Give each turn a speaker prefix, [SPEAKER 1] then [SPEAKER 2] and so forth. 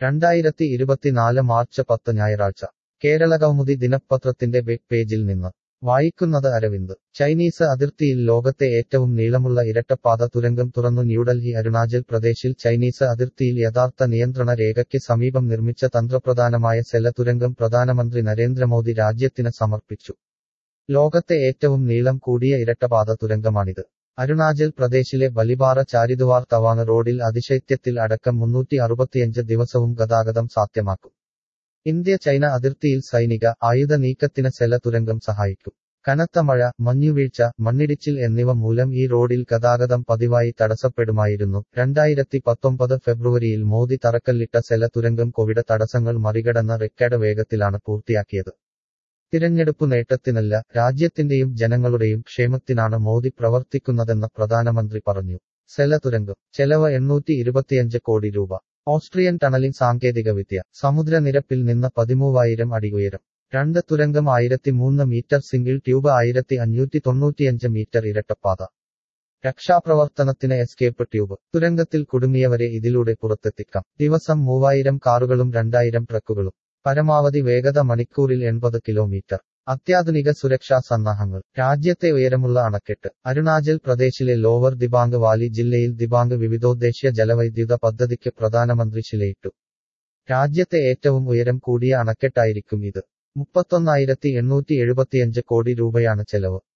[SPEAKER 1] രണ്ടായിരത്തി ഇരുപത്തിനാല് മാർച്ച് പത്ത് ഞായറാഴ്ച കേരളകൗമുദി ദിനപത്രത്തിന്റെ വെബ് പേജിൽ നിന്ന് വായിക്കുന്നത് അരവിന്ദ് ചൈനീസ് അതിർത്തിയിൽ ലോകത്തെ ഏറ്റവും നീളമുള്ള ഇരട്ടപ്പാത തുരങ്കം തുറന്നു ന്യൂഡൽഹി അരുണാചൽ പ്രദേശിൽ ചൈനീസ് അതിർത്തിയിൽ യഥാർത്ഥ നിയന്ത്രണ രേഖയ്ക്ക് സമീപം നിർമ്മിച്ച തന്ത്രപ്രധാനമായ സെല തുരങ്കം പ്രധാനമന്ത്രി നരേന്ദ്രമോദി രാജ്യത്തിന് സമർപ്പിച്ചു ലോകത്തെ ഏറ്റവും നീളം കൂടിയ ഇരട്ടപാത തുരങ്കമാണിത് അരുണാചൽ പ്രദേശിലെ ബലിപാറ ചാരിദുവാർ തവാങ് റോഡിൽ അതിശൈത്യത്തിൽ അടക്കം മുന്നൂറ്റി അറുപത്തിയഞ്ച് ദിവസവും ഗതാഗതം സാധ്യമാക്കും ഇന്ത്യ ചൈന അതിർത്തിയിൽ സൈനിക ആയുധ നീക്കത്തിന് സെല തുരങ്കം സഹായിക്കും കനത്ത മഴ മഞ്ഞുവീഴ്ച മണ്ണിടിച്ചിൽ എന്നിവ മൂലം ഈ റോഡിൽ ഗതാഗതം പതിവായി തടസ്സപ്പെടുമായിരുന്നു രണ്ടായിരത്തി പത്തൊമ്പത് ഫെബ്രുവരിയിൽ മോദി തറക്കല്ലിട്ട സെല തുരങ്കം കോവിഡ് തടസ്സങ്ങൾ മറികടന്ന റെക്കോർഡ് വേഗത്തിലാണ് പൂർത്തിയാക്കിയത് തിരഞ്ഞെടുപ്പു നേട്ടത്തിനല്ല രാജ്യത്തിന്റെയും ജനങ്ങളുടെയും ക്ഷേമത്തിനാണ് മോദി പ്രവർത്തിക്കുന്നതെന്ന് പ്രധാനമന്ത്രി പറഞ്ഞു സെല തുരങ്കം ചെലവ് എണ്ണൂറ്റി ഇരുപത്തിയഞ്ച് കോടി രൂപ ഓസ്ട്രിയൻ ടണലിംഗ് സാങ്കേതികവിദ്യ സമുദ്രനിരപ്പിൽ നിന്ന് പതിമൂവായിരം അടി ഉയരം രണ്ട് തുരങ്കം ആയിരത്തി മൂന്ന് മീറ്റർ സിംഗിൾ ട്യൂബ് ആയിരത്തി അഞ്ഞൂറ്റി തൊണ്ണൂറ്റിയഞ്ച് മീറ്റർ ഇരട്ടപ്പാത രക്ഷാപ്രവർത്തനത്തിന് എസ്കേപ്പ് ട്യൂബ് തുരങ്കത്തിൽ കുടുങ്ങിയവരെ ഇതിലൂടെ പുറത്തെത്തിക്കാം ദിവസം മൂവായിരം കാറുകളും രണ്ടായിരം ട്രക്കുകളും പരമാവധി വേഗത മണിക്കൂറിൽ എൺപത് കിലോമീറ്റർ അത്യാധുനിക സുരക്ഷാ സന്നാഹങ്ങൾ രാജ്യത്തെ ഉയരമുള്ള അണക്കെട്ട് അരുണാചൽ പ്രദേശിലെ ലോവർ ദിബാംഗ് വാലി ജില്ലയിൽ ദിബാംഗ് വിവിധോദ്ദേശ്യ ജലവൈദ്യുത പദ്ധതിക്ക് പ്രധാനമന്ത്രി ശിലയിട്ടു രാജ്യത്തെ ഏറ്റവും ഉയരം കൂടിയ അണക്കെട്ടായിരിക്കും ഇത് മുപ്പത്തൊന്നായിരത്തി എണ്ണൂറ്റി എഴുപത്തിയഞ്ച് കോടി രൂപയാണ് ചെലവ്